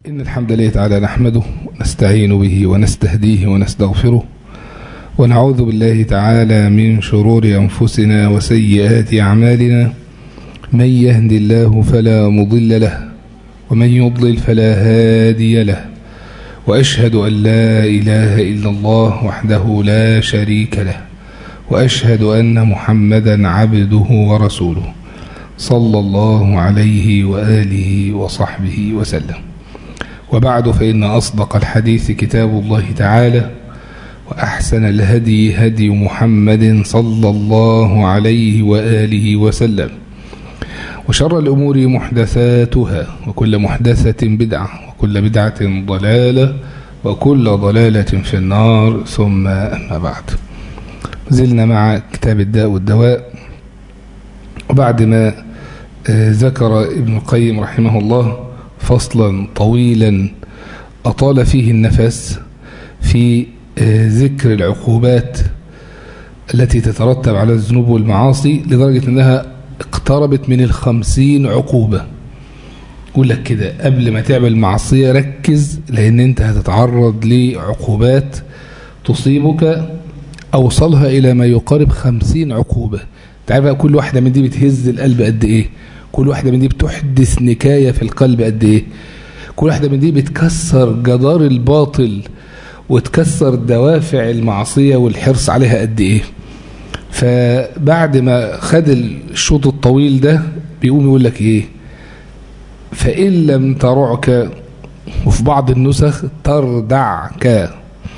إن الحمد لله تعالى نحمده نستعين به ونستهديه ونستغفره ونعوذ بالله تعالى من شرور أنفسنا وسيئات أعمالنا من يهد الله فلا مضل له ومن يضلل فلا هادي له وأشهد أن لا إله إلا الله وحده لا شريك له وأشهد أن محمدا عبده ورسوله صلى الله عليه وآله وصحبه وسلم وبعد فإن أصدق الحديث كتاب الله تعالى وأحسن الهدي هدي محمد صلى الله عليه وآله وسلم وشر الأمور محدثاتها وكل محدثة بدعة وكل بدعة ضلالة وكل ضلالة في النار ثم أما بعد زلنا مع كتاب الداء والدواء وبعد ما ذكر ابن القيم رحمه الله فصلا طويلا أطال فيه النفس في ذكر العقوبات التي تترتب على الذنوب والمعاصي لدرجة أنها اقتربت من الخمسين عقوبة يقول لك كده قبل ما تعمل معصية ركز لأن أنت هتتعرض لعقوبات تصيبك أوصلها إلى ما يقارب خمسين عقوبة تعرف كل واحدة من دي بتهز القلب قد إيه كل واحدة من دي بتحدث نكاية في القلب قد إيه كل واحدة من دي بتكسر جدار الباطل وتكسر دوافع المعصية والحرص عليها قد إيه فبعد ما خد الشوط الطويل ده بيقوم يقول لك إيه فإن لم ترعك وفي بعض النسخ تردعك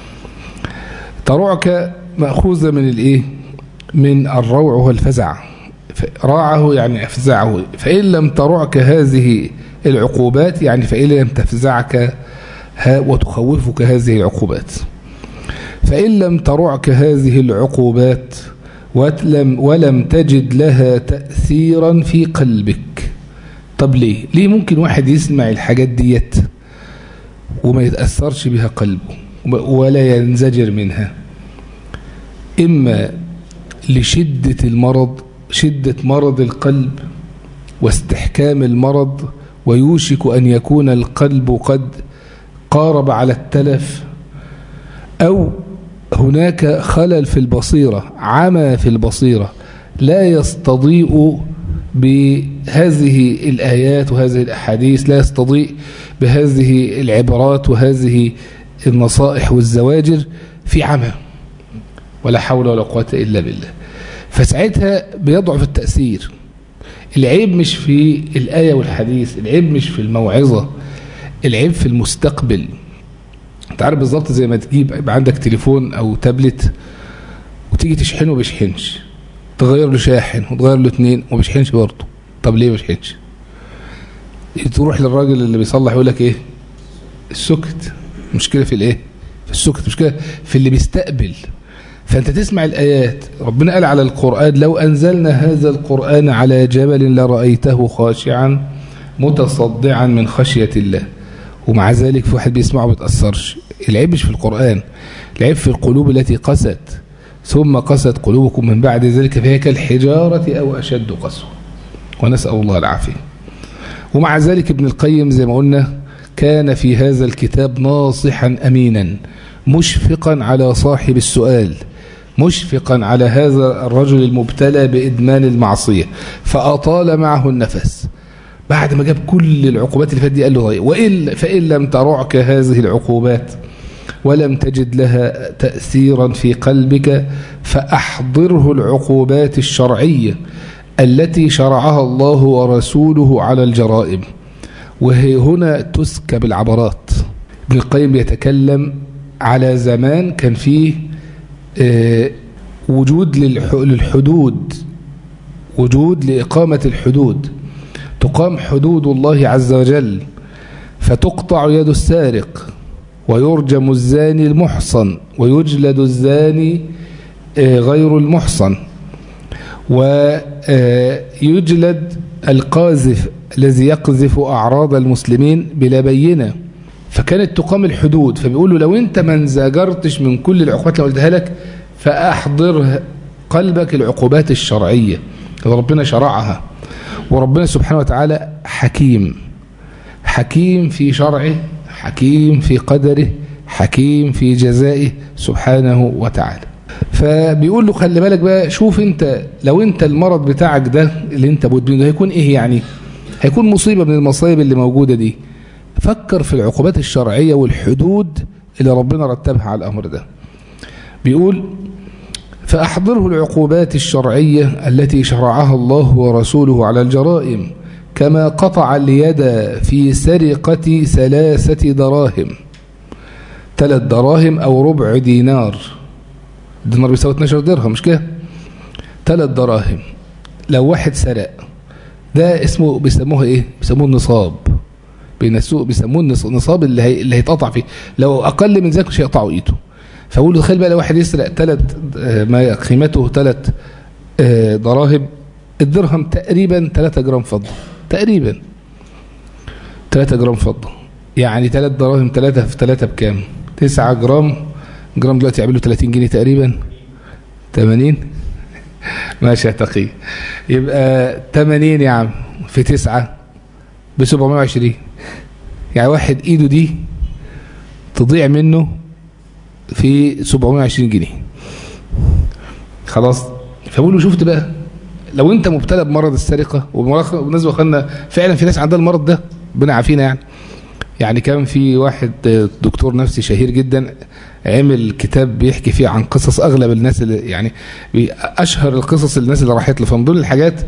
ترعك مأخوذة من الإيه من الروع والفزع راعه يعني أفزعه فإن لم ترعك هذه العقوبات يعني فإن لم تفزعك وتخوفك هذه العقوبات فإن لم ترعك هذه العقوبات ولم, ولم تجد لها تأثيرا في قلبك طب ليه ليه ممكن واحد يسمع الحاجات ديت وما يتأثرش بها قلبه ولا ينزجر منها إما لشدة المرض شدة مرض القلب واستحكام المرض ويوشك أن يكون القلب قد قارب على التلف أو هناك خلل في البصيرة عمى في البصيرة لا يستضيء بهذه الآيات وهذه الأحاديث لا يستضيء بهذه العبارات وهذه النصائح والزواجر في عمى ولا حول ولا قوة إلا بالله فساعتها بيضعف التأثير العيب مش في الآية والحديث العيب مش في الموعظة العيب في المستقبل انت عارف بالظبط زي ما تجيب يبقى عندك تليفون او تابلت وتيجي تشحنه ما بيشحنش تغير له شاحن وتغير له اتنين وما بيشحنش برضه طب ليه ما بيشحنش تروح للراجل اللي بيصلح يقول لك ايه السكت مشكله في الايه في السكت مشكله في اللي بيستقبل فانت تسمع الايات ربنا قال على القران لو انزلنا هذا القران على جبل لرايته خاشعا متصدعا من خشيه الله ومع ذلك في واحد بيسمعه ما بيتأثرش العيب مش في القرآن العيب في القلوب التي قست ثم قست قلوبكم من بعد ذلك فهي كالحجارة أو أشد قسوة ونسأل الله العافية ومع ذلك ابن القيم زي ما قلنا كان في هذا الكتاب ناصحا أمينا مشفقا على صاحب السؤال مشفقا على هذا الرجل المبتلى بإدمان المعصية فأطال معه النفس بعد ما جاب كل العقوبات اللي فاتت دي قال له طيب وإن فإن لم ترعك هذه العقوبات ولم تجد لها تأثيرا في قلبك فأحضره العقوبات الشرعية التي شرعها الله ورسوله على الجرائم وهي هنا تسكب العبرات ابن القيم يتكلم على زمان كان فيه وجود للحدود وجود لإقامة الحدود تقام حدود الله عز وجل فتقطع يد السارق ويرجم الزاني المحصن ويجلد الزاني غير المحصن ويجلد القاذف الذي يقذف أعراض المسلمين بلا بينة فكانت تقام الحدود فبيقولوا لو انت ما انزجرتش من كل العقوبات اللي قلتها لك فأحضر قلبك العقوبات الشرعية ربنا شرعها وربنا سبحانه وتعالى حكيم حكيم في شرعه حكيم في قدره حكيم في جزائه سبحانه وتعالى فبيقول له خلي بالك بقى شوف انت لو انت المرض بتاعك ده اللي انت مدمنه هيكون ايه يعني هيكون مصيبة من المصايب اللي موجودة دي فكر في العقوبات الشرعية والحدود اللي ربنا رتبها على الأمر ده بيقول فأحضره العقوبات الشرعية التي شرعها الله ورسوله على الجرائم كما قطع اليد في سرقة ثلاثة دراهم ثلاث دراهم أو ربع دينار الدينار بيساوي 12 درهم مش كده ثلاث دراهم لو واحد سرق ده اسمه بيسموه ايه بيسموه النصاب بينسوه بيسموه النصاب اللي هي اللي هيتقطع فيه لو اقل من ذلك مش هيقطعوا ايده فاقول له تخيل بقى لو واحد يسرق ثلاث ما قيمته ثلاث دراهم الدرهم تقريبا 3 جرام فضه تقريبا 3 جرام فضه يعني 3 دراهم 3 في 3 بكام 9 جرام جرام دلوقتي يعملوا 30 جنيه تقريبا 80 ماشي يا تقي يبقى 80 يا عم في 9 ب 720 يعني واحد ايده دي تضيع منه في 720 جنيه خلاص فبقول له شفت بقى لو انت مبتلى بمرض السرقه وبالمناسبه اخوانا فعلا في ناس عندها المرض ده ربنا عافينا يعني يعني كان في واحد دكتور نفسي شهير جدا عمل كتاب بيحكي فيه عن قصص اغلب الناس اللي يعني اشهر القصص الناس اللي راحت له فمن ضمن الحاجات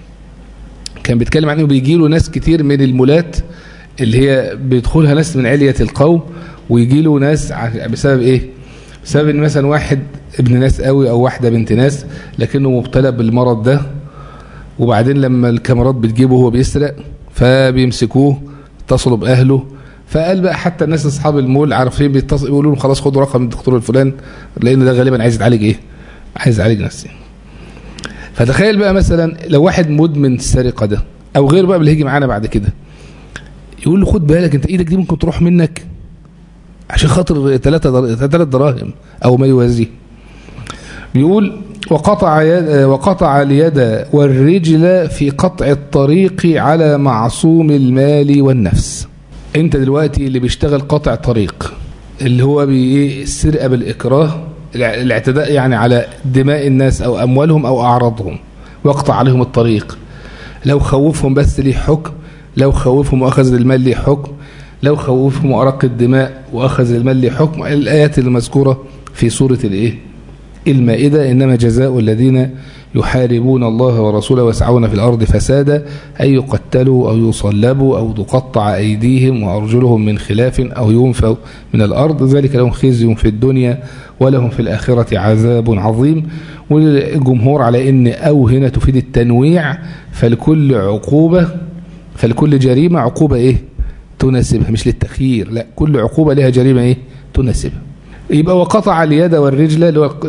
كان بيتكلم عنه بيجي له ناس كتير من المولات اللي هي بيدخلها ناس من علية القوم ويجي له ناس بسبب ايه بسبب ان مثلا واحد ابن ناس قوي او واحدة بنت ناس لكنه مبتلى بالمرض ده وبعدين لما الكاميرات بتجيبه وهو بيسرق فبيمسكوه اتصلوا باهله فقال بقى حتى الناس اصحاب المول عارفين بيتصلوا يقولوا له خلاص خدوا رقم الدكتور الفلان لان ده غالبا عايز يتعالج ايه عايز يعالج نفسي فتخيل بقى مثلا لو واحد مدمن السرقه ده او غير بقى اللي هيجي معانا بعد كده يقول له خد بالك انت ايدك دي ممكن تروح منك عشان خاطر ثلاثة ثلاث دراهم او ما يوازيه بيقول وقطع يد وقطع اليد والرجل في قطع الطريق على معصوم المال والنفس انت دلوقتي اللي بيشتغل قطع طريق اللي هو السرقه بالاكراه الاعتداء يعني على دماء الناس او اموالهم او اعراضهم واقطع عليهم الطريق لو خوفهم بس ليه حكم لو خوفهم واخذ المال ليه حكم لو خوفهم وارق الدماء واخذ المال ليه حكم الايات المذكوره في سوره الايه المائده انما جزاء الذين يحاربون الله ورسوله ويسعون في الأرض فسادا أن يقتلوا أو يصلبوا أو تقطع أيديهم وأرجلهم من خلاف أو ينفوا من الأرض ذلك لهم خزي في الدنيا ولهم في الآخرة عذاب عظيم والجمهور على أن أو هنا تفيد التنويع فلكل عقوبة فلكل جريمة عقوبة إيه تناسبها مش للتخيير لا كل عقوبة لها جريمة إيه تناسبها يبقى وقطع اليد والرجل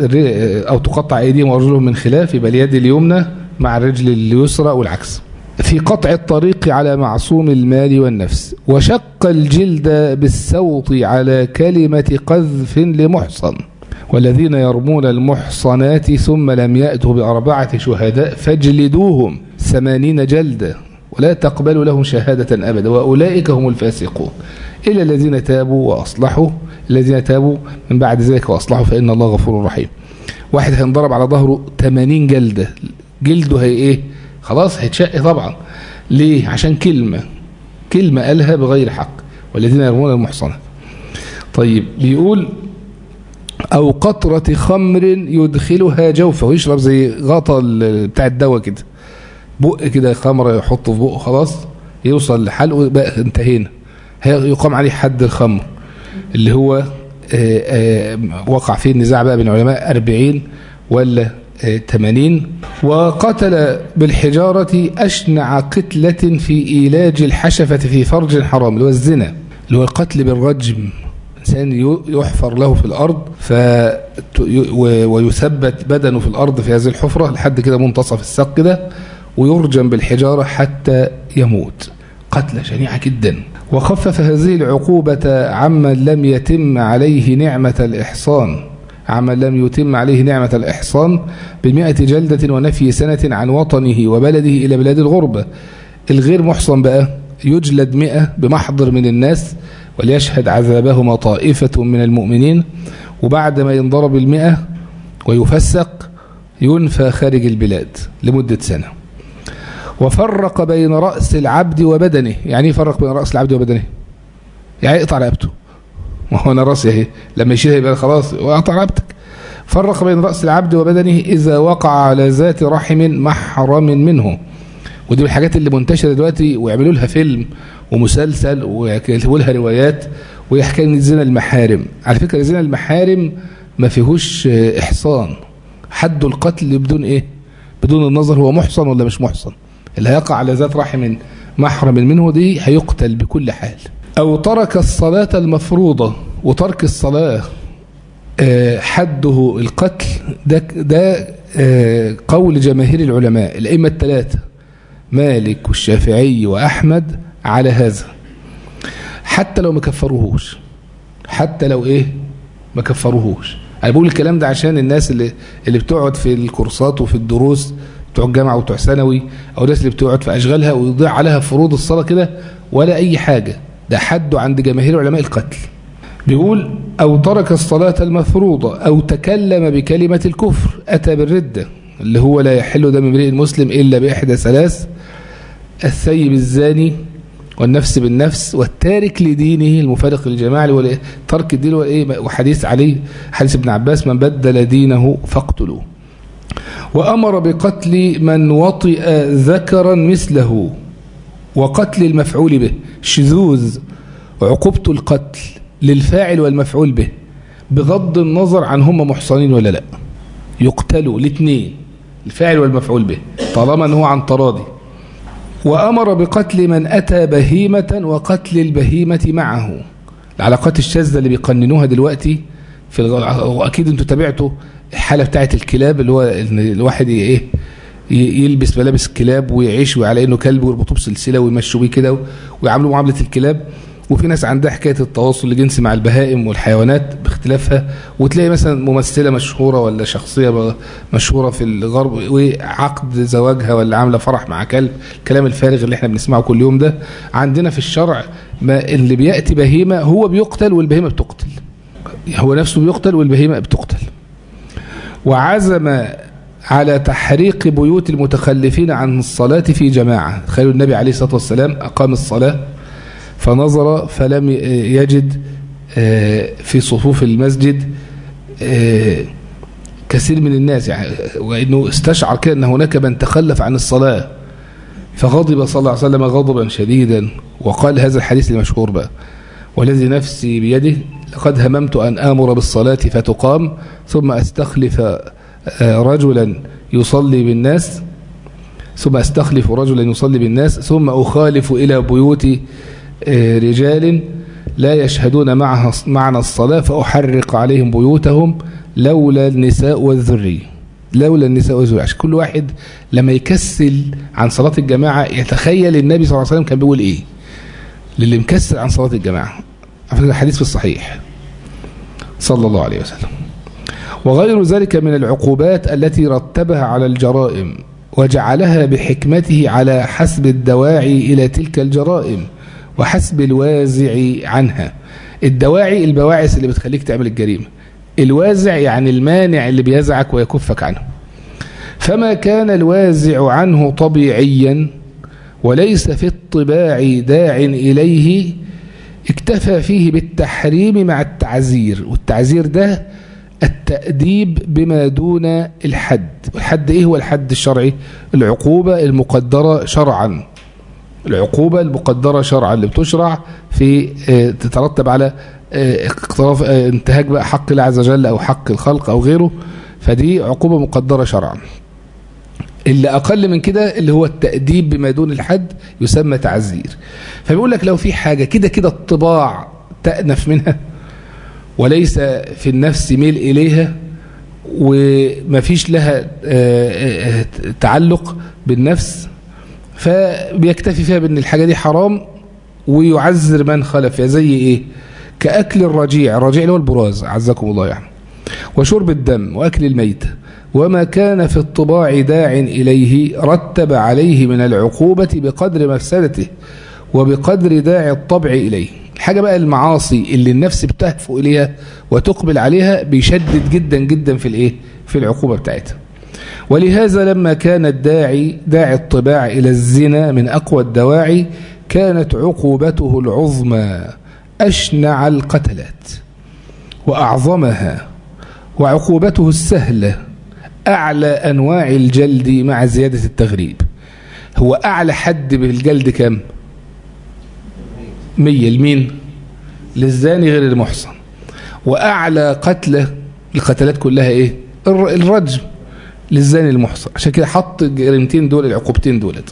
أو تقطع أيديهم وأرجلهم من خلاف يبقى اليد اليمنى مع الرجل اليسرى والعكس في قطع الطريق على معصوم المال والنفس وشق الجلد بالسوط على كلمة قذف لمحصن والذين يرمون المحصنات ثم لم يأتوا بأربعة شهداء فاجلدوهم ثمانين جلدة ولا تقبلوا لهم شهادة أبدا وأولئك هم الفاسقون إلا الذين تابوا وأصلحوا الذين تابوا من بعد ذلك وأصلحوا فإن الله غفور رحيم واحد هينضرب على ظهره 80 جلدة جلده هي إيه خلاص هيتشق طبعا ليه عشان كلمة كلمة قالها بغير حق والذين يرمون المحصنات طيب بيقول أو قطرة خمر يدخلها جوفه ويشرب زي غطا بتاع الدواء كده بق كده خمر يحطه في بقه خلاص يوصل لحلقه بقى انتهينا يقام عليه حد الخمر اللي هو آآ آآ وقع فيه النزاع بقى بين العلماء 40 ولا 80 وقتل بالحجارة أشنع قتلة في إيلاج الحشفة في فرج حرام اللي هو الزنا اللي هو القتل بالرجم إنسان يحفر له في الأرض ف ويثبت بدنه في الأرض في هذه الحفرة لحد كده منتصف الساق كده ويرجم بالحجارة حتى يموت قتلة شنيعة جدا وخفف هذه العقوبة عمن لم يتم عليه نعمة الإحصان عمن لم يتم عليه نعمة الإحصان بمئة جلدة ونفي سنة عن وطنه وبلده إلى بلاد الغربة الغير محصن بقى يجلد مئة بمحضر من الناس وليشهد عذابهما طائفة من المؤمنين وبعد ما ينضرب المئة ويفسق ينفى خارج البلاد لمدة سنة وفرق بين رأس العبد وبدنه يعني يفرق بين رأس العبد وبدنه يعني يقطع رقبته ما هو انا راسي اهي لما يشيلها يبقى خلاص وقطع رقبتك فرق بين رأس العبد وبدنه إذا وقع على ذات رحم محرم منه ودي من الحاجات اللي منتشرة دلوقتي ويعملوا لها فيلم ومسلسل ويكتبوا لها روايات ويحكي لنا زنا المحارم على فكرة زنا المحارم ما فيهوش إحصان حد القتل بدون إيه بدون النظر هو محصن ولا مش محصن اللي هيقع على ذات رحم محرم منه دي هيقتل بكل حال أو ترك الصلاة المفروضة وترك الصلاة حده القتل ده, ده قول جماهير العلماء الأئمة الثلاثة مالك والشافعي وأحمد على هذا حتى لو ما كفروهوش حتى لو إيه ما كفروهوش أنا بقول الكلام ده عشان الناس اللي, اللي بتقعد في الكورسات وفي الدروس بتوع الجامعة وبتوع ثانوي أو الناس اللي بتقعد في أشغالها ويضيع عليها فروض الصلاة كده ولا أي حاجة ده حده عند جماهير علماء القتل بيقول أو ترك الصلاة المفروضة أو تكلم بكلمة الكفر أتى بالردة اللي هو لا يحل دم امرئ مسلم إلا بإحدى ثلاث الثيب الزاني والنفس بالنفس والتارك لدينه المفارق للجماعة ترك الدين وحديث عليه حديث ابن عباس من بدل دينه فاقتلوه وأمر بقتل من وطئ ذكرا مثله وقتل المفعول به شذوذ عقوبة القتل للفاعل والمفعول به بغض النظر عن هم محصنين ولا لا يقتلوا الاثنين الفاعل والمفعول به طالما انه عن تراضي وأمر بقتل من أتى بهيمة وقتل البهيمة معه العلاقات الشاذة اللي بيقننوها دلوقتي في الغ... وأكيد أنتوا تابعتوا الحالة بتاعت الكلاب اللي هو إن الواحد إيه يلبس ملابس الكلاب ويعيش على انه كلب ويربطوه بسلسله ويمشوا بيه كده ويعاملوا معامله الكلاب وفي ناس عندها حكايه التواصل الجنسي مع البهائم والحيوانات باختلافها وتلاقي مثلا ممثله مشهوره ولا شخصيه مشهوره في الغرب وعقد زواجها ولا عامله فرح مع كلب الكلام الفارغ اللي احنا بنسمعه كل يوم ده عندنا في الشرع ما اللي بياتي بهيمه هو بيقتل والبهيمه بتقتل هو نفسه بيقتل والبهيمه بتقتل وعزم على تحريق بيوت المتخلفين عن الصلاة في جماعة تخيلوا النبي عليه الصلاة والسلام أقام الصلاة فنظر فلم يجد في صفوف المسجد كثير من الناس يعني وإنه استشعر كده أن هناك من تخلف عن الصلاة فغضب صلى الله عليه وسلم غضبا شديدا وقال هذا الحديث المشهور بقى والذي نفسي بيده لقد هممت أن آمر بالصلاة فتقام ثم أستخلف رجلا يصلي بالناس ثم استخلف رجلا يصلي بالناس ثم أخالف إلى بيوت رجال لا يشهدون معها معنا الصلاة فأحرق عليهم بيوتهم لولا النساء والذرية لولا النساء والذرية عشان كل واحد لما يكسل عن صلاة الجماعة يتخيل النبي صلى الله عليه وسلم كان بيقول إيه للي مكسل عن صلاة الجماعة الحديث في الصحيح صلى الله عليه وسلم وغير ذلك من العقوبات التي رتبها على الجرائم وجعلها بحكمته على حسب الدواعي إلى تلك الجرائم وحسب الوازع عنها الدواعي البواعث اللي بتخليك تعمل الجريمة الوازع يعني المانع اللي بيزعك ويكفك عنه فما كان الوازع عنه طبيعيا وليس في الطباع داع إليه اكتفى فيه بالتحريم مع التعزير والتعزير ده التأديب بما دون الحد الحد ايه هو الحد الشرعي العقوبة المقدرة شرعا العقوبة المقدرة شرعا اللي بتشرع في تترتب على اقتراف انتهاك بقى حق الله عز وجل او حق الخلق او غيره فدي عقوبة مقدرة شرعا اللي اقل من كده اللي هو التأديب بما دون الحد يسمى تعزير فبيقول لك لو في حاجة كده كده الطباع تأنف منها وليس في النفس ميل إليها وما فيش لها تعلق بالنفس فبيكتفي فيها بأن الحاجة دي حرام ويعذر من خلف زي إيه كأكل الرجيع الرجيع اللي هو البراز عزكم الله يعني وشرب الدم وأكل الميت وما كان في الطباع داع إليه رتب عليه من العقوبة بقدر مفسدته وبقدر داعي الطبع إليه الحاجة بقى المعاصي اللي النفس بتهفو إليها وتقبل عليها بيشدد جدا جدا في الإيه في العقوبة بتاعتها ولهذا لما كان الداعي داعي الطباع إلى الزنا من أقوى الدواعي كانت عقوبته العظمى أشنع القتلات وأعظمها وعقوبته السهلة أعلى أنواع الجلد مع زيادة التغريب هو أعلى حد بالجلد كم مية لمين للزاني غير المحصن وأعلى قتلة القتلات كلها إيه الرجم للزاني المحصن عشان كده حط الجريمتين دول العقوبتين دولت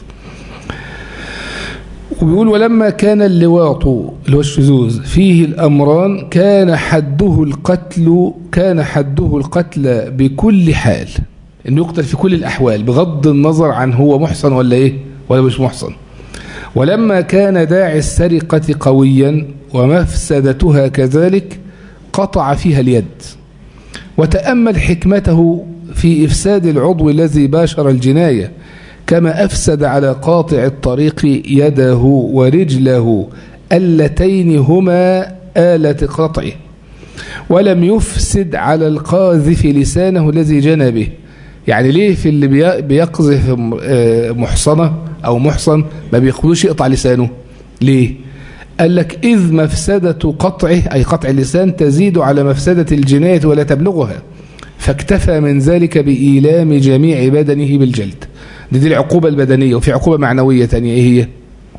وبيقول ولما كان اللواط اللي هو الشذوذ فيه الأمران كان حده القتل كان حده القتل بكل حال انه يقتل في كل الأحوال بغض النظر عن هو محصن ولا إيه ولا مش محصن ولما كان داعي السرقة قويا ومفسدتها كذلك قطع فيها اليد وتأمل حكمته في إفساد العضو الذي باشر الجناية كما أفسد على قاطع الطريق يده ورجله اللتين هما آلة قطعه ولم يفسد على القاذف لسانه الذي جنى به يعني ليه في اللي بيقذف محصنة أو محصن ما بيقبلوش يقطع لسانه ليه قال لك إذ مفسدة قطعه أي قطع اللسان تزيد على مفسدة الجناية ولا تبلغها فاكتفى من ذلك بإيلام جميع بدنه بالجلد دي, دي العقوبة البدنية وفي عقوبة معنوية تانية ايه هي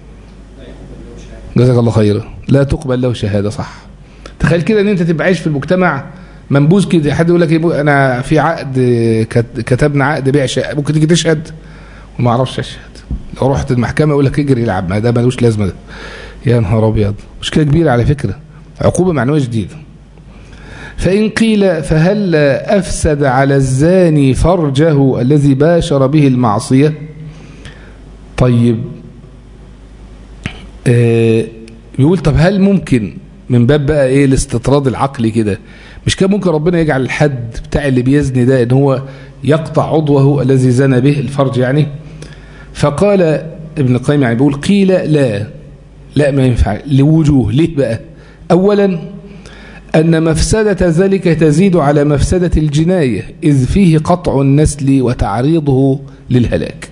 جزاك الله خيرا لا تقبل له شهادة صح تخيل كده ان انت تبقى عايش في المجتمع منبوذ كده حد يقول لك انا في عقد كتبنا عقد بيع شقه ممكن تيجي تشهد وما اعرفش اشهد لو رحت المحكمه يقول لك اجري العب ما ده ملوش لازمه ده يا نهار ابيض مشكله كبيره على فكره عقوبه معنويه جديده فإن قيل فهل أفسد على الزاني فرجه الذي باشر به المعصية طيب آه يقول طب هل ممكن من باب بقى ايه الاستطراد العقلي كده مش كان ممكن ربنا يجعل الحد بتاع اللي بيزني ده ان هو يقطع عضوه الذي زنى به الفرج يعني فقال ابن القيم يعني بيقول قيل لا لا ما ينفع لوجوه ليه بقى اولا أن مفسدة ذلك تزيد على مفسدة الجناية إذ فيه قطع النسل وتعريضه للهلاك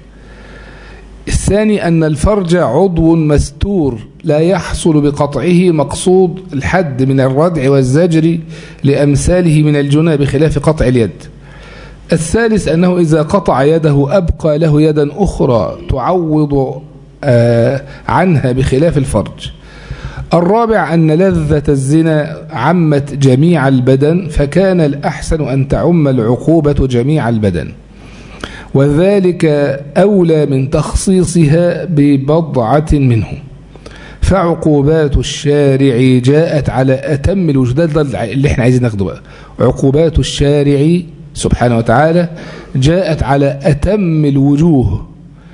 الثاني أن الفرج عضو مستور لا يحصل بقطعه مقصود الحد من الردع والزجر لأمثاله من الجنى بخلاف قطع اليد الثالث أنه إذا قطع يده أبقى له يدا أخرى تعوض عنها بخلاف الفرج الرابع أن لذة الزنا عمت جميع البدن فكان الأحسن أن تعم العقوبة جميع البدن وذلك أولى من تخصيصها ببضعة منه فعقوبات الشارع جاءت على أتم الوجدات اللي احنا عايزين ناخده بقى عقوبات الشارع سبحانه وتعالى جاءت على أتم الوجوه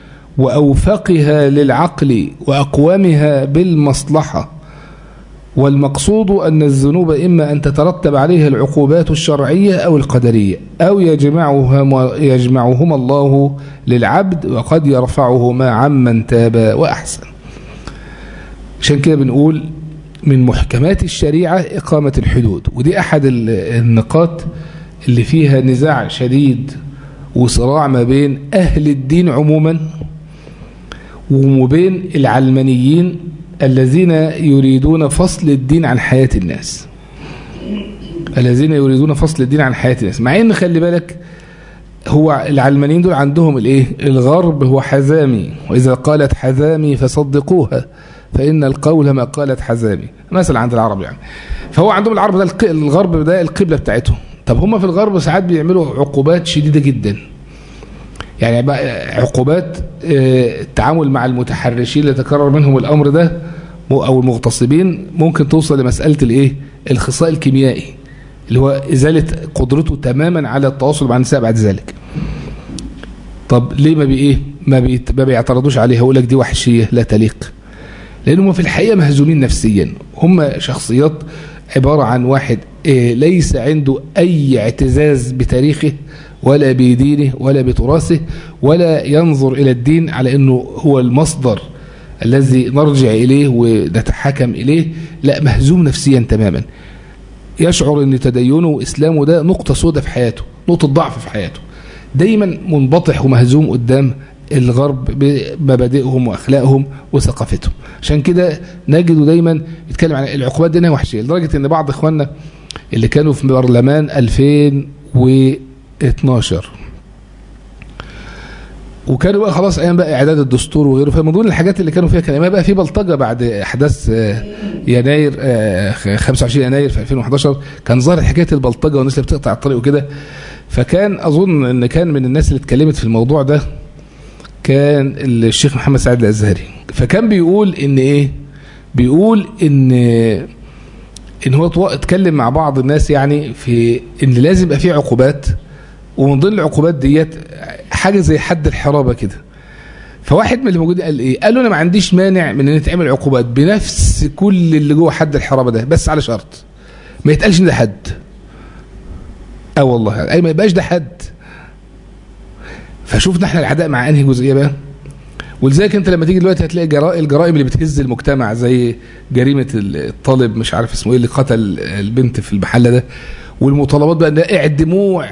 وأوفقها للعقل وأقومها بالمصلحة والمقصود أن الذنوب إما أن تترتب عليها العقوبات الشرعية أو القدرية أو يجمعهما, يجمعهما الله للعبد وقد يرفعهما عمن تاب وأحسن عشان كده بنقول من محكمات الشريعة إقامة الحدود ودي أحد النقاط اللي فيها نزاع شديد وصراع ما بين أهل الدين عموما وما بين العلمانيين الذين يريدون فصل الدين عن حياة الناس الذين يريدون فصل الدين عن حياة الناس مع ان خلي بالك هو العلمانيين دول عندهم الايه الغرب هو حزامي واذا قالت حزامي فصدقوها فان القول ما قالت حزامي مثلا عند العرب يعني فهو عندهم العرب ده الغرب ده القبلة بتاعتهم طب هم في الغرب ساعات بيعملوا عقوبات شديدة جدا يعني بقى عقوبات التعامل مع المتحرشين اللي تكرر منهم الأمر ده أو المغتصبين ممكن توصل لمسألة الإيه الخصاء الكيميائي اللي هو إزالة قدرته تماما على التواصل مع النساء بعد ذلك طب ليه ما بإيه ما, بيت ما بيعترضوش عليها يقول لك دي وحشية لا تليق لأنهم في الحقيقة مهزومين نفسيا هم شخصيات عبارة عن واحد إيه ليس عنده أي اعتزاز بتاريخه ولا بدينه ولا بتراثه ولا ينظر إلى الدين على أنه هو المصدر الذي نرجع إليه ونتحكم إليه لا مهزوم نفسيا تماما يشعر أن تدينه وإسلامه ده نقطة سودة في حياته نقطة ضعف في حياته دايما منبطح ومهزوم قدام الغرب بمبادئهم واخلاقهم وثقافتهم عشان كده نجد دايما يتكلم عن العقوبات دي وحشيه لدرجه ان بعض اخواننا اللي كانوا في برلمان 2012 وكانوا بقى خلاص ايام بقى اعداد الدستور وغيره فمن ضمن الحاجات اللي كانوا فيها كان بقى في بلطجه بعد احداث يناير 25 يناير في 2011 كان ظهر حكايه البلطجه والناس اللي بتقطع الطريق وكده فكان اظن ان كان من الناس اللي اتكلمت في الموضوع ده كان الشيخ محمد سعد الازهري فكان بيقول ان ايه بيقول ان ان هو اتكلم مع بعض الناس يعني في ان لازم يبقى في عقوبات ومن ضمن العقوبات ديت حاجه زي حد الحرابه كده فواحد من اللي موجودين قال ايه قال له انا ما عنديش مانع من ان تعمل عقوبات بنفس كل اللي جوه حد الحرابه ده بس على شرط ما يتقالش ان ده حد اه والله اي ما يبقاش ده حد فشوفنا احنا العداء مع انهي جزئيه بقى ولذلك انت لما تيجي دلوقتي هتلاقي جرائم الجرائم اللي بتهز المجتمع زي جريمه الطالب مش عارف اسمه ايه اللي قتل البنت في المحل ده والمطالبات بقى ان اعدموه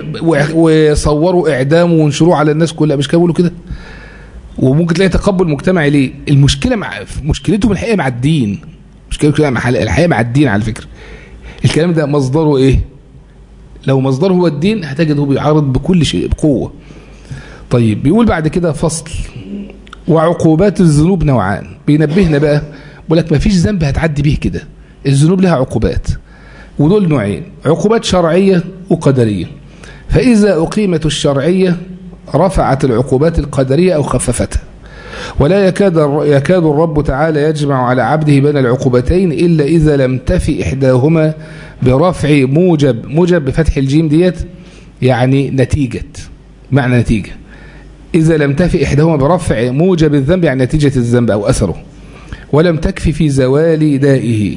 وصوروا اعدامه وانشروه على الناس كلها مش كانوا بيقولوا كده وممكن تلاقي تقبل مجتمعي ليه المشكله مع مشكلتهم الحقيقه مع الدين مشكلته مع الحقيقه مع الدين على فكره الكلام ده مصدره ايه لو مصدره هو الدين هتجده بيعارض بكل شيء بقوه طيب بيقول بعد كده فصل وعقوبات الذنوب نوعان بينبهنا بقى بيقول لك ما فيش ذنب هتعدي به كده الذنوب لها عقوبات ودول نوعين عقوبات شرعية وقدرية فإذا أقيمت الشرعية رفعت العقوبات القدرية أو خففتها ولا يكاد يكاد الرب تعالى يجمع على عبده بين العقوبتين إلا إذا لم تفي إحداهما برفع موجب موجب بفتح الجيم ديت يعني نتيجة معنى نتيجة إذا لم تفي إحداهما برفع موجب الذنب يعني نتيجة الذنب أو أثره ولم تكفي في زوال دائه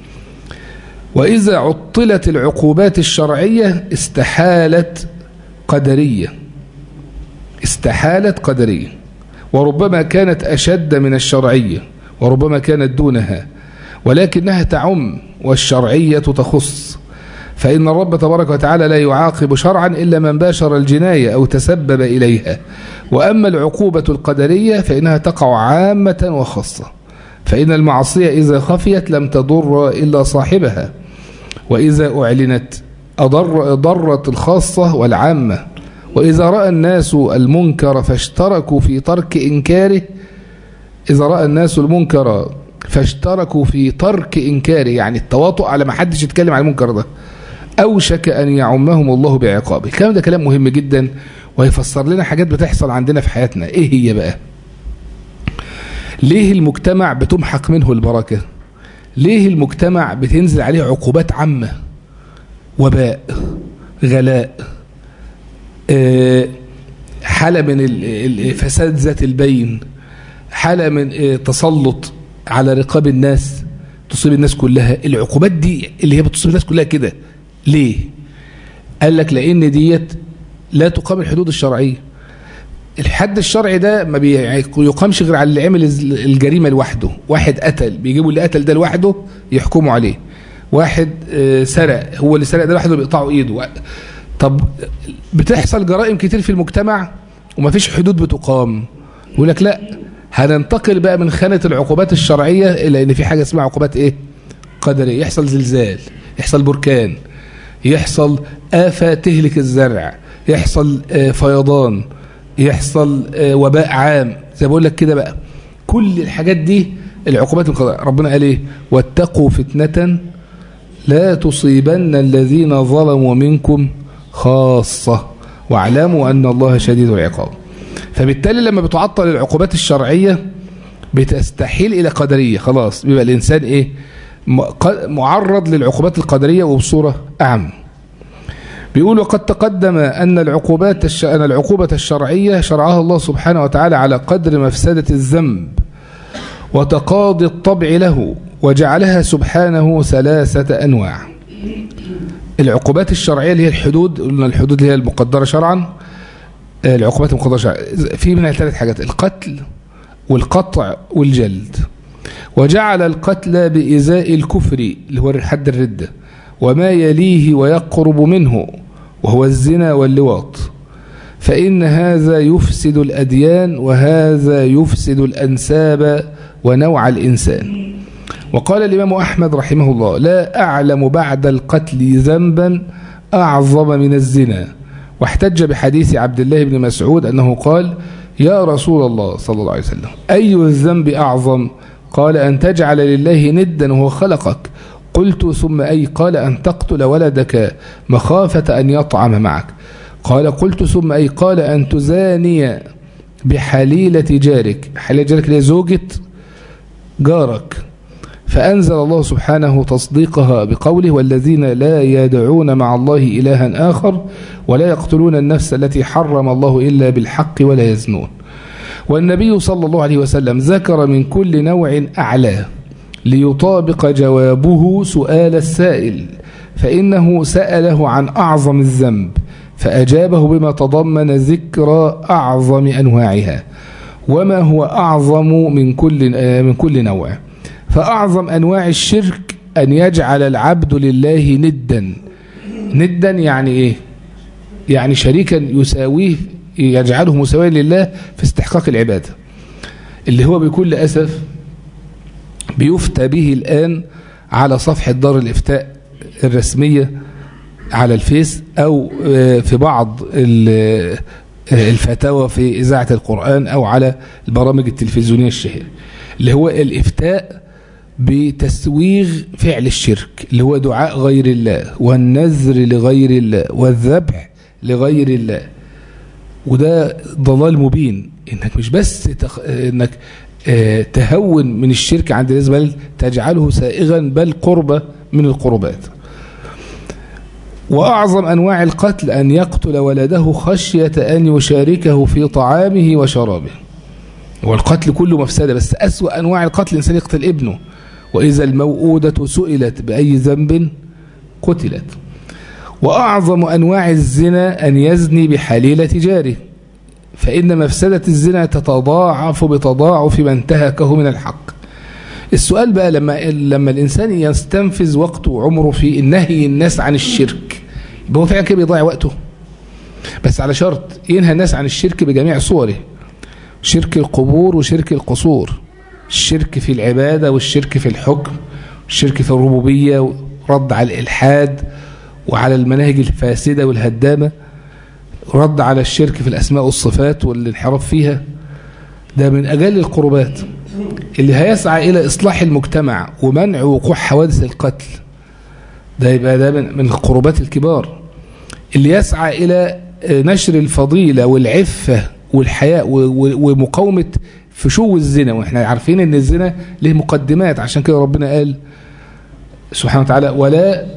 وإذا عطلت العقوبات الشرعية استحالت قدرية استحالت قدرية وربما كانت أشد من الشرعية وربما كانت دونها ولكنها تعم والشرعية تخص فإن الرب تبارك وتعالى لا يعاقب شرعا إلا من باشر الجناية أو تسبب إليها وأما العقوبة القدرية فإنها تقع عامة وخاصة فإن المعصية إذا خفيت لم تضر إلا صاحبها وإذا أعلنت أضر ضرت الخاصة والعامة وإذا رأى الناس المنكر فاشتركوا في ترك إنكاره إذا رأى الناس المنكر فاشتركوا في ترك إنكاره يعني التواطؤ على ما حدش يتكلم عن المنكر ده أوشك أن يعمهم الله بعقابه الكلام ده كلام مهم جدا ويفسر لنا حاجات بتحصل عندنا في حياتنا إيه هي بقى ليه المجتمع بتمحق منه البركة ليه المجتمع بتنزل عليه عقوبات عامة وباء غلاء حالة من فساد ذات البين حالة من تسلط على رقاب الناس تصيب الناس كلها العقوبات دي اللي هي بتصيب الناس كلها كده ليه قال لك لان ديت لا تقام الحدود الشرعيه الحد الشرعي ده ما بيقامش غير على اللي عمل الجريمه لوحده واحد قتل بيجيبوا اللي قتل ده لوحده يحكموا عليه واحد سرق هو اللي سرق ده لوحده بيقطعوا ايده طب بتحصل جرائم كتير في المجتمع ومفيش حدود بتقام يقول لك لا هننتقل بقى من خانة العقوبات الشرعية إلى إن في حاجة اسمها عقوبات إيه قدرية يحصل زلزال يحصل بركان يحصل آفة تهلك الزرع يحصل فيضان يحصل وباء عام زي بقول لك كده بقى كل الحاجات دي العقوبات القدرية ربنا قال إيه واتقوا فتنة لا تصيبن الذين ظلموا منكم خاصة واعلموا أن الله شديد العقاب فبالتالي لما بتعطل العقوبات الشرعية بتستحيل إلى قدرية خلاص بيبقى الإنسان إيه معرض للعقوبات القدرية وبصورة أعم بيقول وقد تقدم أن العقوبات الش... أن العقوبة الشرعية شرعها الله سبحانه وتعالى على قدر مفسدة الذنب وتقاضي الطبع له وجعلها سبحانه ثلاثة أنواع العقوبات الشرعية اللي هي الحدود قلنا الحدود اللي هي المقدرة شرعا العقوبات المقدرة شرعا في منها ثلاث حاجات القتل والقطع والجلد وجعل القتل بإزاء الكفر اللي هو حد الردة وما يليه ويقرب منه وهو الزنا واللواط فإن هذا يفسد الأديان وهذا يفسد الأنساب ونوع الإنسان وقال الإمام أحمد رحمه الله لا أعلم بعد القتل ذنبا أعظم من الزنا واحتج بحديث عبد الله بن مسعود أنه قال يا رسول الله صلى الله عليه وسلم أي الذنب أعظم قال أن تجعل لله ندا وهو خلقك قلت ثم أي قال أن تقتل ولدك مخافة أن يطعم معك قال قلت ثم أي قال أن تزاني بحليلة جارك حليلة جارك اللي زوجة جارك فأنزل الله سبحانه تصديقها بقوله والذين لا يدعون مع الله إلها آخر ولا يقتلون النفس التي حرم الله إلا بالحق ولا يزنون والنبي صلى الله عليه وسلم ذكر من كل نوع أعلاه ليطابق جوابه سؤال السائل فإنه سأله عن أعظم الذنب فأجابه بما تضمن ذكر أعظم أنواعها وما هو أعظم من كل من كل نوع فأعظم أنواع الشرك أن يجعل العبد لله ندا ندا يعني إيه يعني شريكا يساويه يجعله مساويا لله في استحقاق العبادة اللي هو بكل أسف بيفتى به الآن على صفحة دار الإفتاء الرسمية على الفيس أو في بعض الفتاوى في إذاعة القرآن أو على البرامج التلفزيونية الشهيرة اللي هو الإفتاء بتسويغ فعل الشرك اللي هو دعاء غير الله والنذر لغير الله والذبح لغير الله وده ضلال مبين انك مش بس تخ... انك اه تهون من الشرك عند الناس بل تجعله سائغا بل قربة من القربات وأعظم أنواع القتل أن يقتل ولده خشية أن يشاركه في طعامه وشرابه والقتل كله مفسدة بس أسوأ أنواع القتل الإنسان يقتل ابنه وإذا الموؤودة سئلت بأي ذنب قتلت وأعظم أنواع الزنا أن يزني بحليلة جاره فإن مفسدة الزنا تتضاعف بتضاعف ما انتهكه من الحق السؤال بقى لما لما الإنسان يستنفذ وقته وعمره في نهي الناس عن الشرك يبقى هو فعلا كده بيضيع وقته بس على شرط ينهى الناس عن الشرك بجميع صوره شرك القبور وشرك القصور الشرك في العبادة والشرك في الحكم والشرك في الربوبية ورد على الإلحاد وعلى المناهج الفاسدة والهدامة رد على الشرك في الأسماء والصفات والانحراف فيها ده من أجل القربات اللي هيسعى إلى إصلاح المجتمع ومنع وقوع حوادث القتل ده يبقى ده من القربات الكبار اللي يسعى إلى نشر الفضيلة والعفة والحياء ومقاومة فشو الزنا واحنا عارفين ان الزنا له مقدمات عشان كده ربنا قال سبحانه وتعالى ولا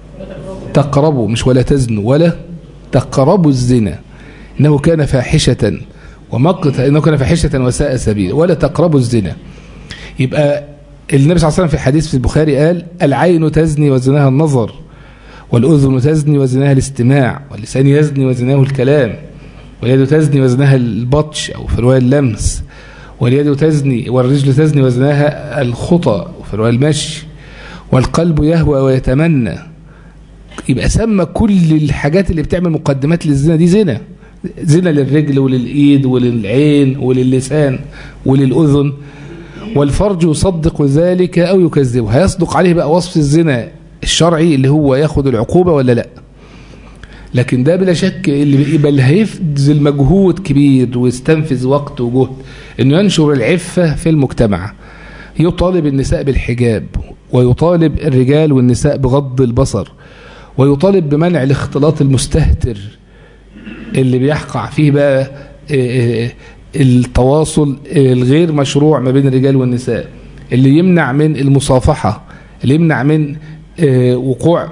تقربوا مش ولا تزنوا ولا تقربوا الزنا انه كان فاحشة ومقتا انه كان فاحشة وساء سبيلا ولا تقربوا الزنا يبقى النبي صلى الله عليه وسلم في حديث في البخاري قال العين تزني وزناها النظر والأذن تزني وزناها الاستماع واللسان يزني وزناه الكلام واليد تزني وزنها البطش أو في رواية اللمس واليد تزني والرجل تزني وزناها الخطى وفي رواية المشي والقلب يهوى ويتمنى يبقى سمى كل الحاجات اللي بتعمل مقدمات للزنا دي زنا زنا للرجل وللإيد وللعين وللسان وللأذن والفرج يصدق ذلك أو يكذبه هيصدق عليه بقى وصف الزنا الشرعي اللي هو ياخد العقوبة ولا لا لكن ده بلا شك اللي يبقى اللي هيبذل مجهود كبير ويستنفذ وقت وجهد انه ينشر العفة في المجتمع يطالب النساء بالحجاب ويطالب الرجال والنساء بغض البصر ويطالب بمنع الاختلاط المستهتر اللي بيحقع فيه بقى التواصل الغير مشروع ما بين الرجال والنساء اللي يمنع من المصافحة اللي يمنع من وقوع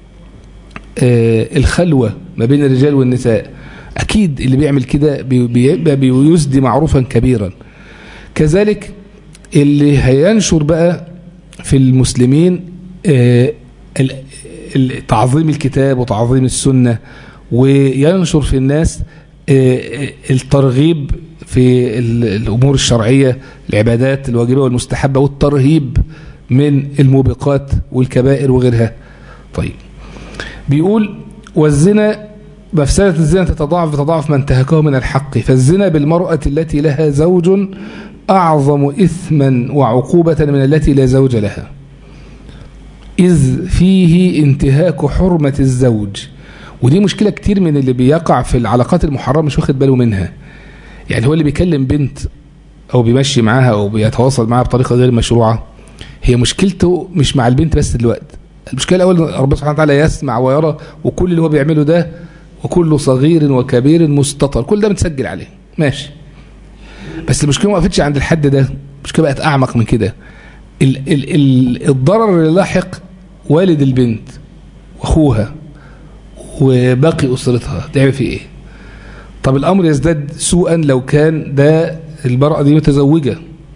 الخلوة ما بين الرجال والنساء أكيد اللي بيعمل كده بيبقى بيسدي معروفا كبيرا كذلك اللي هينشر بقى في المسلمين تعظيم الكتاب وتعظيم السنة وينشر في الناس الترغيب في الأمور الشرعية العبادات الواجبة والمستحبة والترهيب من الموبقات والكبائر وغيرها طيب بيقول والزنا مفسدة الزنا تتضاعف بتضاعف ما انتهكه من الحق فالزنا بالمرأة التي لها زوج أعظم إثما وعقوبة من التي لا زوج لها إذ فيه انتهاك حرمة الزوج ودي مشكلة كتير من اللي بيقع في العلاقات المحرمة مش واخد باله منها يعني هو اللي بيكلم بنت أو بيمشي معاها أو بيتواصل معاها بطريقة غير مشروعة هي مشكلته مش مع البنت بس دلوقتي المشكلة الأول ربنا سبحانه وتعالى يسمع ويرى وكل اللي هو بيعمله ده وكل صغير وكبير مستطر كل ده متسجل عليه ماشي بس المشكلة ما وقفتش عند الحد ده المشكلة بقت أعمق من كده ال ال ال الضرر اللي لاحق والد البنت واخوها وباقي أسرتها تعمل في إيه طب الأمر يزداد سوءا لو كان ده المرأة دي متزوجة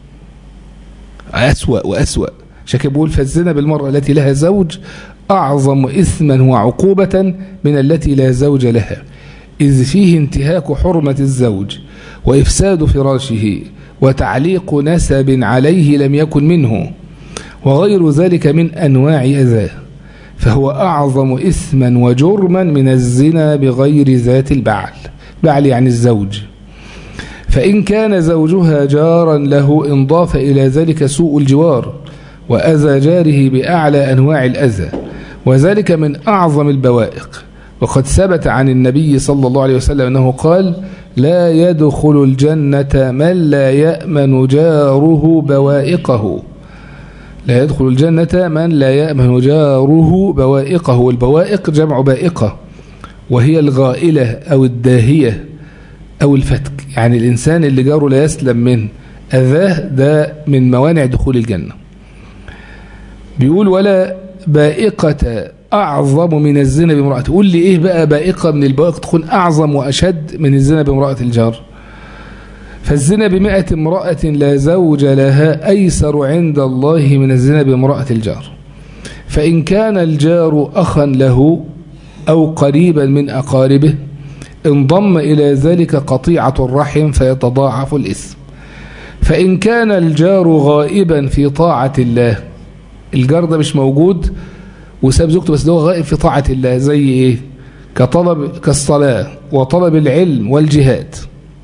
أسوأ وأسوأ عشان بيقول فالزنا بالمرأة التي لها زوج أعظم إثما وعقوبة من التي لا زوج لها إذ فيه انتهاك حرمة الزوج وإفساد فراشه وتعليق نسب عليه لم يكن منه وغير ذلك من أنواع أذاه فهو أعظم إثما وجرما من الزنا بغير ذات البعل بعل يعني الزوج فإن كان زوجها جارا له انضاف إلى ذلك سوء الجوار وأذى جاره بأعلى أنواع الأذى وذلك من أعظم البوائق وقد ثبت عن النبي صلى الله عليه وسلم أنه قال لا يدخل الجنة من لا يأمن جاره بوائقه لا يدخل الجنة من لا يأمن جاره بوائقه والبوائق جمع بائقة وهي الغائلة أو الداهية أو الفتك يعني الإنسان اللي جاره لا يسلم من أذاه ده من موانع دخول الجنة بيقول ولا بائقة أعظم من الزنا بامرأة قول لي إيه بقى بائقة من البوائق تكون أعظم وأشد من الزنا بامرأة الجار فالزنا بمئة امرأة لا زوج لها أيسر عند الله من الزنا بامرأة الجار فإن كان الجار أخا له أو قريبا من أقاربه انضم إلى ذلك قطيعة الرحم فيتضاعف الإثم فإن كان الجار غائبا في طاعة الله الجار ده مش موجود وساب زوجته بس ده هو غائب في طاعة الله زي إيه كطلب كالصلاة وطلب العلم والجهاد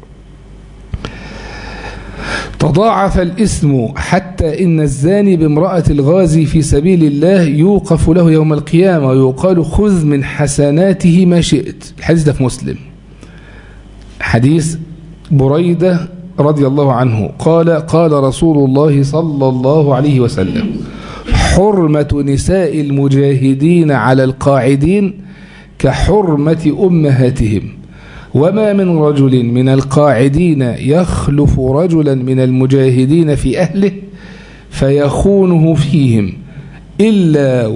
تضاعف الاسم حتى إن الزاني بامرأة الغازي في سبيل الله يوقف له يوم القيامة ويقال خذ من حسناته ما شئت الحديث ده في مسلم حديث بريدة رضي الله عنه قال قال رسول الله صلى الله عليه وسلم حرمة نساء المجاهدين على القاعدين كحرمة أمهاتهم وما من رجل من القاعدين يخلف رجلا من المجاهدين في أهله فيخونه فيهم إلا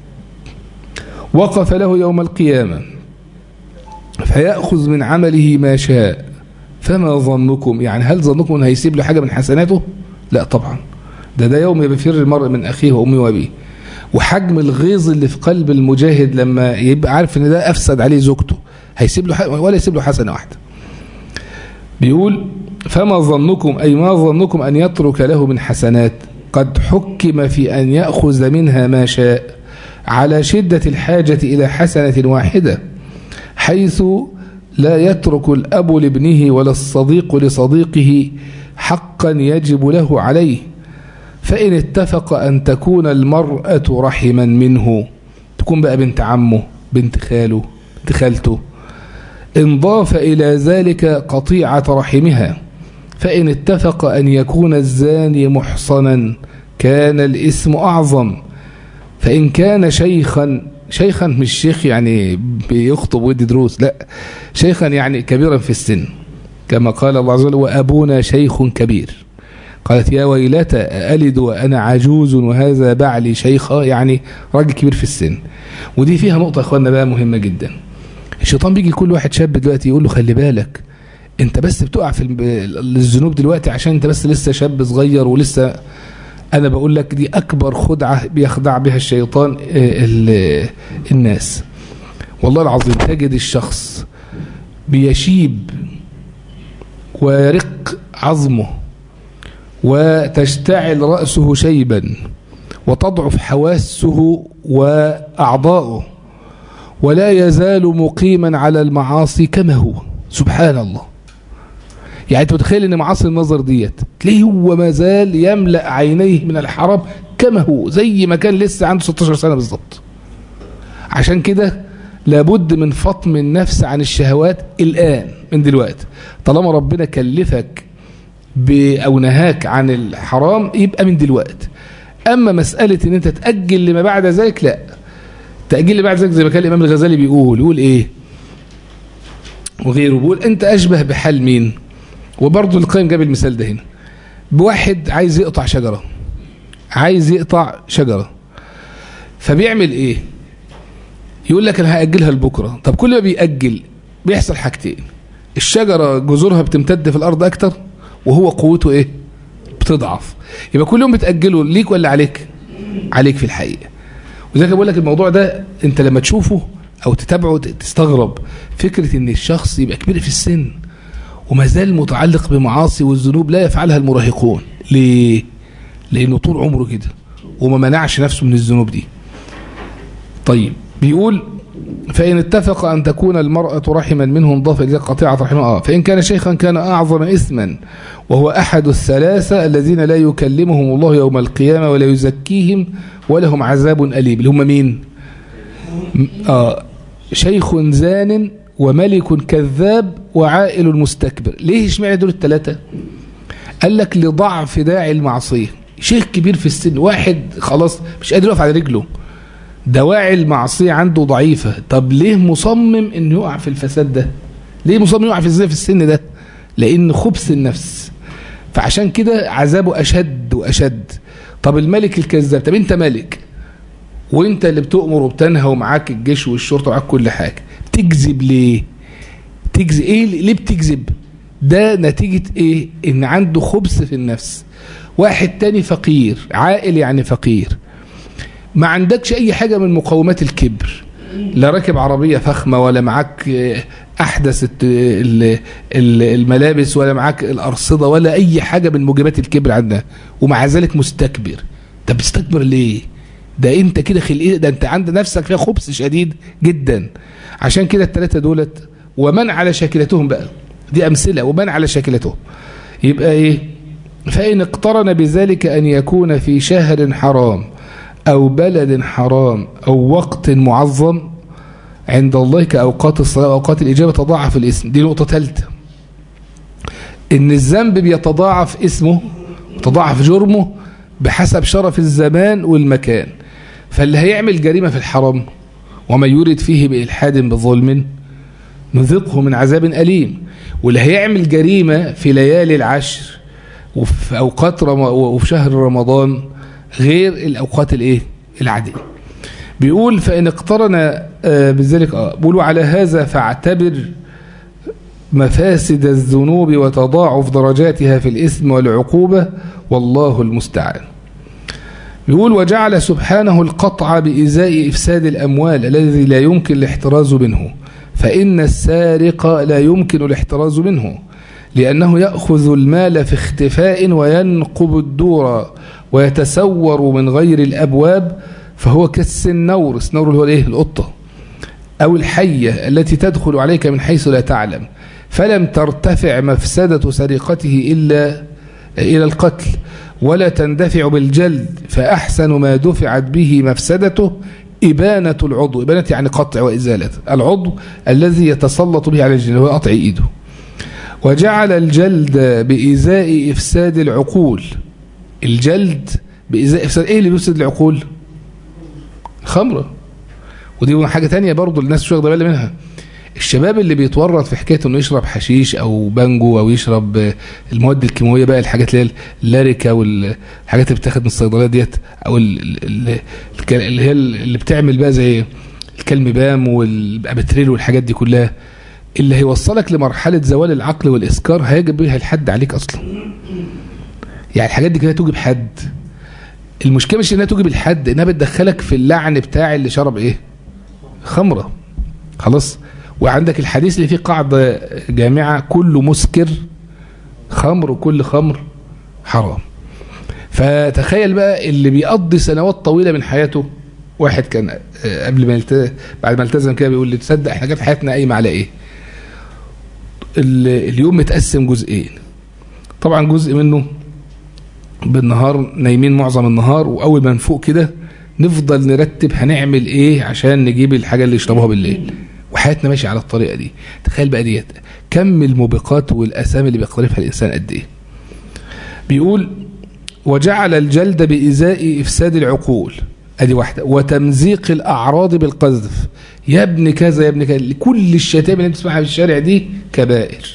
وقف له يوم القيامة فيأخذ من عمله ما شاء فما ظنكم يعني هل ظنكم أنه هيسيب له حاجة من حسناته لا طبعا ده ده يوم يفر المرء من أخيه وأمه وأبيه وحجم الغيظ اللي في قلب المجاهد لما يبقى عارف ان ده أفسد عليه زوجته هيسيب له ولا يسيب له حسنة واحدة بيقول فما ظنكم أي ما ظنكم أن يترك له من حسنات قد حكم في أن يأخذ منها ما شاء على شدة الحاجة إلى حسنة واحدة حيث لا يترك الأب لابنه ولا الصديق لصديقه حقا يجب له عليه فإن اتفق أن تكون المرأة رحما منه تكون بقى بنت عمه بنت خاله بنت خالته انضاف إلى ذلك قطيعة رحمها فإن اتفق أن يكون الزاني محصنا كان الاسم أعظم فإن كان شيخا شيخا مش شيخ يعني بيخطب ويدي دروس لا شيخا يعني كبيرا في السن كما قال الله عز وجل وأبونا شيخ كبير قالت يا ويلتى ألد وأنا عجوز وهذا بعلي شيخا يعني راجل كبير في السن ودي فيها نقطة أخوانا بقى مهمة جدا الشيطان بيجي كل واحد شاب دلوقتي يقول له خلي بالك انت بس بتقع في الذنوب دلوقتي عشان انت بس لسه شاب صغير ولسه انا بقول لك دي اكبر خدعة بيخدع بها الشيطان الناس والله العظيم تجد الشخص بيشيب ويرق عظمه وتشتعل رأسه شيبا وتضعف حواسه وأعضاؤه ولا يزال مقيما على المعاصي كما هو سبحان الله يعني انت متخيل ان معاصي النظر ديت تلاقيه هو ما زال يملأ عينيه من الحرام كما هو زي ما كان لسه عنده 16 سنة بالظبط عشان كده لابد من فطم النفس عن الشهوات الآن من دلوقتي طالما ربنا كلفك أو نهاك عن الحرام يبقى من دلوقتي أما مسألة ان انت تأجل لما بعد ذلك لا تأجيل لما بعد ذلك زي ما كان الإمام الغزالي بيقول يقول ايه وغيره بيقول انت أشبه بحال مين وبرضه القيم جاب المثال ده هنا بواحد عايز يقطع شجرة عايز يقطع شجرة فبيعمل ايه يقول لك انا هاجلها لبكره طب كل ما بيأجل بيحصل حاجتين الشجرة جذورها بتمتد في الأرض أكتر وهو قوته إيه بتضعف يبقى كل يوم بتأجله ليك ولا عليك عليك في الحقيقة وزي بقول لك الموضوع ده أنت لما تشوفه أو تتابعه تستغرب فكرة أن الشخص يبقى كبير في السن وما زال متعلق بمعاصي والذنوب لا يفعلها المراهقون ليه لأنه طول عمره كده وما منعش نفسه من الذنوب دي طيب بيقول فإن اتفق أن تكون المرأة رحما منه انضاف إلى قطيعة رحمه آه فإن كان شيخا كان أعظم إثما وهو أحد الثلاثة الذين لا يكلمهم الله يوم القيامة ولا يزكيهم ولهم عذاب أليم اللي هم مين آه شيخ زان وملك كذاب وعائل مستكبر ليه اشمعنى دول الثلاثة قال لك لضعف داعي المعصية شيخ كبير في السن واحد خلاص مش قادر يقف على رجله دواعي المعصية عنده ضعيفة طب ليه مصمم انه يقع في الفساد ده ليه مصمم يقع في ازاي في السن ده لان خبث النفس فعشان كده عذابه اشد واشد طب الملك الكذاب طب انت ملك وانت اللي بتؤمر وبتنهى ومعاك الجيش والشرطه ومعاك كل حاجه تكذب ليه تكذب ايه ليه بتكذب ده نتيجة ايه ان عنده خبث في النفس واحد تاني فقير عائل يعني فقير ما عندكش اي حاجة من مقومات الكبر لا راكب عربية فخمة ولا معاك احدث الملابس ولا معاك الارصدة ولا اي حاجة من موجبات الكبر عندها ومع ذلك مستكبر طب بتستكبر ليه ده انت كده خلقيه ده انت عند نفسك فيها خبث شديد جدا عشان كده الثلاثة دولت ومن على شاكلتهم بقى دي امثلة ومن على شاكلتهم يبقى ايه فإن اقترن بذلك أن يكون في شهر حرام أو بلد حرام أو وقت معظم عند الله كأوقات الصلاة وأوقات الإجابة تضاعف الاسم دي نقطة ثالثة إن الذنب بيتضاعف اسمه تضاعف جرمه بحسب شرف الزمان والمكان فاللي هيعمل جريمة في الحرام وما يريد فيه بإلحاد بظلم نذقه من عذاب أليم واللي هيعمل جريمة في ليالي العشر وفي أوقات رم... وفي شهر رمضان غير الأوقات الإيه العادية بيقول فإن اقترن بذلك آه بيقولوا على هذا فاعتبر مفاسد الذنوب وتضاعف درجاتها في الإثم والعقوبة والله المستعان بيقول وجعل سبحانه القطع بإزاء إفساد الأموال الذي لا يمكن الاحتراز منه فإن السارق لا يمكن الاحتراز منه لأنه يأخذ المال في اختفاء وينقب الدور ويتسور من غير الأبواب فهو كالسنور السنور اللي هو الايه القطة أو الحية التي تدخل عليك من حيث لا تعلم فلم ترتفع مفسدة سرقته إلا إلى القتل ولا تندفع بالجلد فأحسن ما دفعت به مفسدته إبانة العضو إبانة يعني قطع وإزالة العضو الذي يتسلط به على الجن هو قطع إيده وجعل الجلد بإزاء إفساد العقول الجلد بإزاء إفساد إيه اللي بيفسد العقول خمرة ودي حاجة تانية برضو الناس مش واخده بالها منها الشباب اللي بيتورط في حكايه انه يشرب حشيش او بانجو او يشرب المواد الكيماويه بقى الحاجات اللي هي اللاريكا والحاجات اللي بتاخد من الصيدليات ديت او اللي هي اللي بتعمل بقى زي الكلم بام والابتريل والحاجات دي كلها اللي هيوصلك لمرحله زوال العقل والاسكار هيجب بيها الحد عليك اصلا يعني الحاجات دي كده توجب حد المشكله مش انها توجب الحد انها بتدخلك في اللعن بتاع اللي شرب ايه خمره خلاص وعندك الحديث اللي فيه قاعدة جامعة كل مسكر خمر وكل خمر حرام فتخيل بقى اللي بيقضي سنوات طويلة من حياته واحد كان قبل ما يلتزم بعد ما التزم كده بيقول لي تصدق احنا جت حياتنا قايمه على ايه؟ اليوم متقسم جزئين طبعا جزء منه بالنهار نايمين معظم النهار واول ما نفوق كده نفضل نرتب هنعمل ايه عشان نجيب الحاجه اللي يشربوها بالليل وحياتنا ماشيه على الطريقه دي تخيل بقى ديت كم الموبقات والاسامي اللي بيقترفها الانسان قد ايه بيقول وجعل الجلد بإزاء إفساد العقول ادي واحدة وتمزيق الأعراض بالقذف يا ابن كذا يا ابن كذا كل الشتائم اللي انت تسمعها في الشارع دي كبائر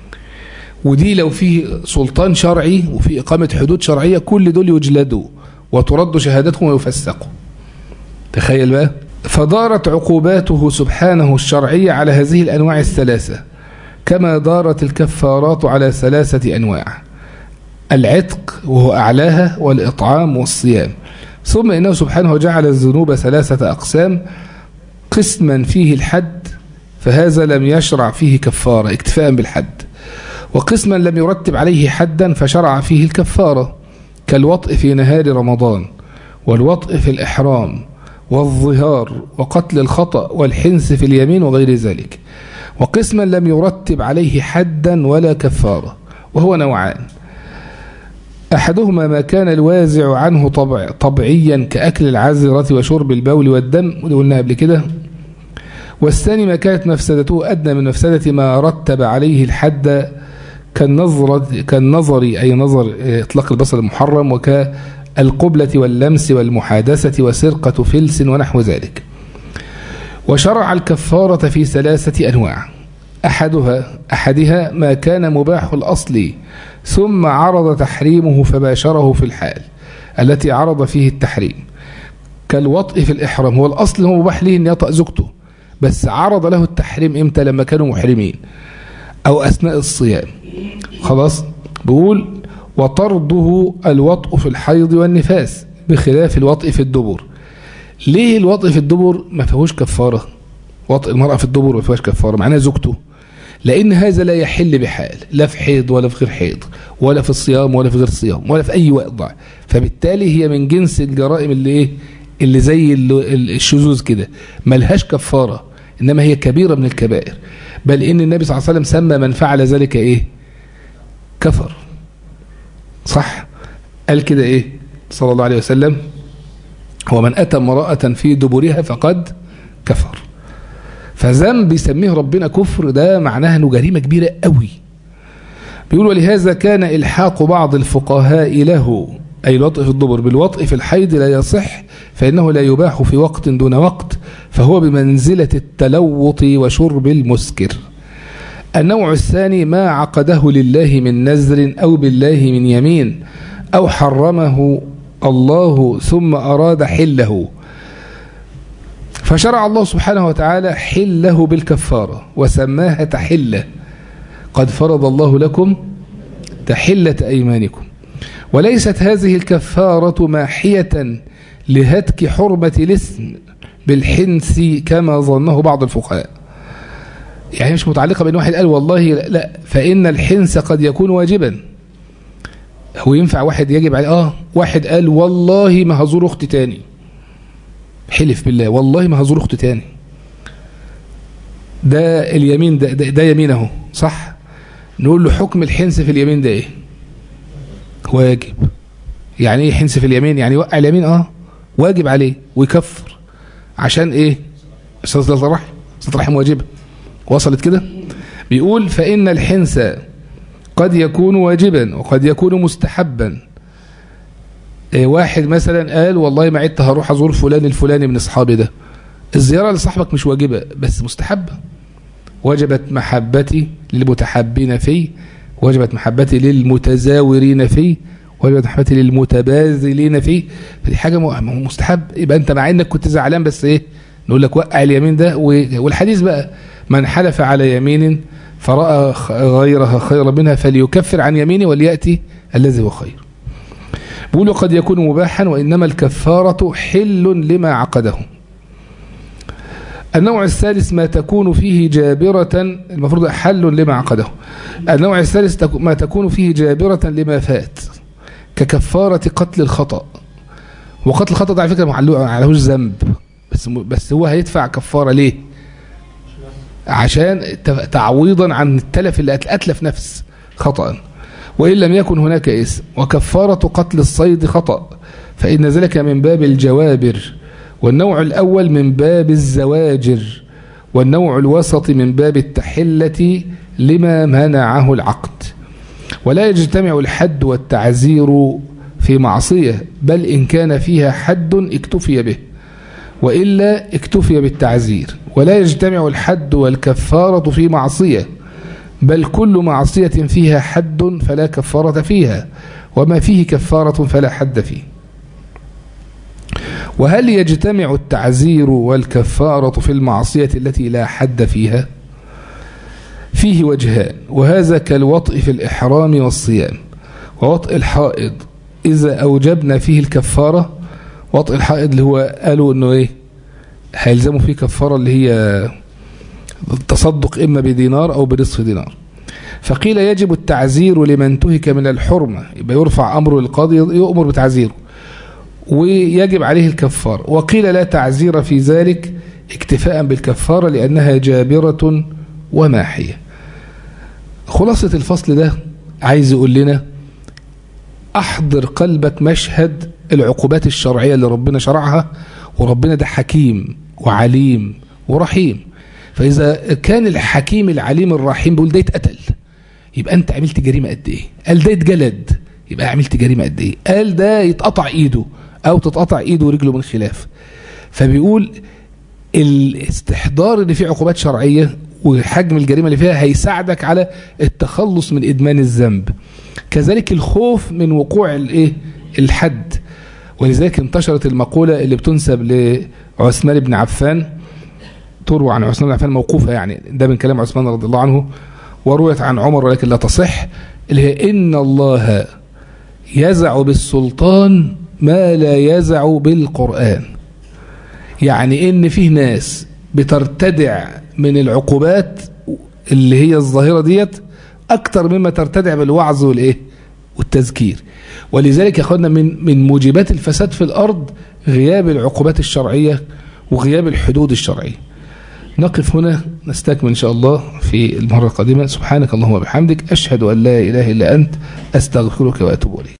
ودي لو في سلطان شرعي وفي إقامة حدود شرعية كل دول يجلدوا وترد شهادتهم ويفسقوا تخيل بقى فدارت عقوباته سبحانه الشرعية على هذه الأنواع الثلاثة كما دارت الكفارات على ثلاثة أنواع العتق وهو أعلاها والإطعام والصيام ثم إنه سبحانه جعل الذنوب ثلاثة أقسام قسما فيه الحد فهذا لم يشرع فيه كفارة اكتفاء بالحد وقسما لم يرتب عليه حدا فشرع فيه الكفارة كالوطء في نهار رمضان والوطء في الإحرام والظهار وقتل الخطأ والحنس في اليمين وغير ذلك وقسما لم يرتب عليه حدا ولا كفارة وهو نوعان أحدهما ما كان الوازع عنه طبع طبعيا كأكل العذرة وشرب البول والدم ودي قلنا قبل كده والثاني ما كانت مفسدته أدنى من مفسدة ما رتب عليه الحد كالنظر, كالنظر أي نظر إطلاق البصر المحرم وكالقبلة واللمس والمحادثة وسرقة فلس ونحو ذلك وشرع الكفارة في ثلاثة أنواع أحدها أحدها ما كان مباح الأصل ثم عرض تحريمه فباشره في الحال التي عرض فيه التحريم كالوطء في الإحرام هو الأصل هو مباح ليه أن يطأ زوجته بس عرض له التحريم إمتى لما كانوا محرمين أو أثناء الصيام خلاص بقول وطرده الوطء في الحيض والنفاس بخلاف الوطء في الدبر ليه الوطء في الدبر ما فيهوش كفارة وطء المرأة في الدبر ما فيهوش كفارة معناها زوجته لأن هذا لا يحل بحال لا في حيض ولا في غير حيض ولا في الصيام ولا في غير الصيام ولا في أي وضع فبالتالي هي من جنس الجرائم اللي إيه اللي زي الشذوذ كده ملهاش كفارة إنما هي كبيرة من الكبائر بل إن النبي صلى الله عليه وسلم سمى من فعل ذلك إيه كفر صح قال كده إيه صلى الله عليه وسلم هو من أتى امرأة في دبرها فقد كفر فذنب يسميه ربنا كفر ده معناها انه جريمه كبيره قوي بيقول ولهذا كان الحاق بعض الفقهاء له أي الوطء في الدبر بالوطء في الحيض لا يصح فإنه لا يباح في وقت دون وقت فهو بمنزلة التلوط وشرب المسكر النوع الثاني ما عقده لله من نذر أو بالله من يمين أو حرمه الله ثم أراد حله فشرع الله سبحانه وتعالى حله بالكفارة وسماها تحلة قد فرض الله لكم تحلة أيمانكم وليست هذه الكفارة ماحية لهتك حرمة الاسم بالحنس كما ظنه بعض الفقهاء يعني مش متعلقة بأن واحد قال والله لا فإن الحنس قد يكون واجبا هو ينفع واحد يجب عليه آه واحد قال والله ما هزور أختي تاني حلف بالله والله ما هزور أختي تاني ده اليمين ده, ده, ده يمين اهو صح نقول له حكم الحنس في اليمين ده ايه واجب يعني ايه حنس في اليمين يعني يوقع اليمين اه واجب عليه ويكفر عشان ايه صلة الرحم صلة الرحم واجبة وصلت كده بيقول فإن الحنس قد يكون واجبا وقد يكون مستحبا إيه واحد مثلا قال والله ما عدت هروح ازور فلان الفلاني من اصحابي ده الزيارة لصاحبك مش واجبة بس مستحبة وجبت محبتي للمتحبين فيه وجبت محبتي للمتزاورين فيه وجبت محبتي للمتباذلين فيه فدي حاجة مستحب يبقى انت مع انك كنت زعلان بس ايه نقول لك وقع اليمين ده والحديث بقى من حلف على يمين فرأى غيرها خيرا منها فليكفر عن يمينه وليأتي الذي هو خير بيقولوا قد يكون مباحا وإنما الكفارة حل لما عقده النوع الثالث ما تكون فيه جابرة المفروض حل لما عقده النوع الثالث ما تكون فيه جابرة لما فات ككفارة قتل الخطأ وقتل الخطأ ده على فكرة معلوش ذنب بس بس هو هيدفع كفارة ليه عشان تعويضا عن التلف اللي أتلف نفس خطأ وإن لم يكن هناك اسم وكفارة قتل الصيد خطأ فإن ذلك من باب الجوابر والنوع الأول من باب الزواجر والنوع الوسط من باب التحلة لما منعه العقد ولا يجتمع الحد والتعزير في معصية بل إن كان فيها حد اكتفي به وإلا اكتفي بالتعزير ولا يجتمع الحد والكفارة في معصية بل كل معصية فيها حد فلا كفارة فيها وما فيه كفارة فلا حد فيه وهل يجتمع التعزير والكفارة في المعصية التي لا حد فيها فيه وجهان وهذا كالوطء في الإحرام والصيام ووطء الحائض إذا أوجبنا فيه الكفارة وطء الحائض اللي هو قالوا أنه إيه هيلزموا فيه كفارة اللي هي التصدق إما بدينار أو بنصف دينار فقيل يجب التعزير لمن انتهك من الحرمة يبقى يرفع أمره للقاضي يؤمر بتعزيره ويجب عليه الكفار وقيل لا تعزير في ذلك اكتفاء بالكفارة لأنها جابرة وماحية خلاصة الفصل ده عايز يقول لنا أحضر قلبك مشهد العقوبات الشرعية اللي ربنا شرعها وربنا ده حكيم وعليم ورحيم فإذا كان الحكيم العليم الرحيم بيقول ده يتقتل يبقى أنت عملت جريمة قد إيه قال ده يتجلد يبقى عملت جريمة قد إيه قال ده يتقطع إيده أو تتقطع إيده ورجله من خلاف فبيقول الاستحضار اللي فيه عقوبات شرعية وحجم الجريمة اللي فيها هيساعدك على التخلص من إدمان الذنب كذلك الخوف من وقوع الايه الحد ولذلك انتشرت المقولة اللي بتنسب لعثمان بن عفان تروى عن عثمان بن عفان موقوفة يعني ده من كلام عثمان رضي الله عنه ورويت عن عمر ولكن لا تصح اللي هي إن الله يزع بالسلطان ما لا يزع بالقرآن يعني إن فيه ناس بترتدع من العقوبات اللي هي الظاهرة ديت أكتر مما ترتدع بالوعظ والإيه والتذكير ولذلك يا أخوانا من من موجبات الفساد في الأرض غياب العقوبات الشرعية وغياب الحدود الشرعية نقف هنا نستكمل إن شاء الله في المرة القادمة سبحانك اللهم وبحمدك أشهد أن لا إله إلا أنت أستغفرك وأتوب إليك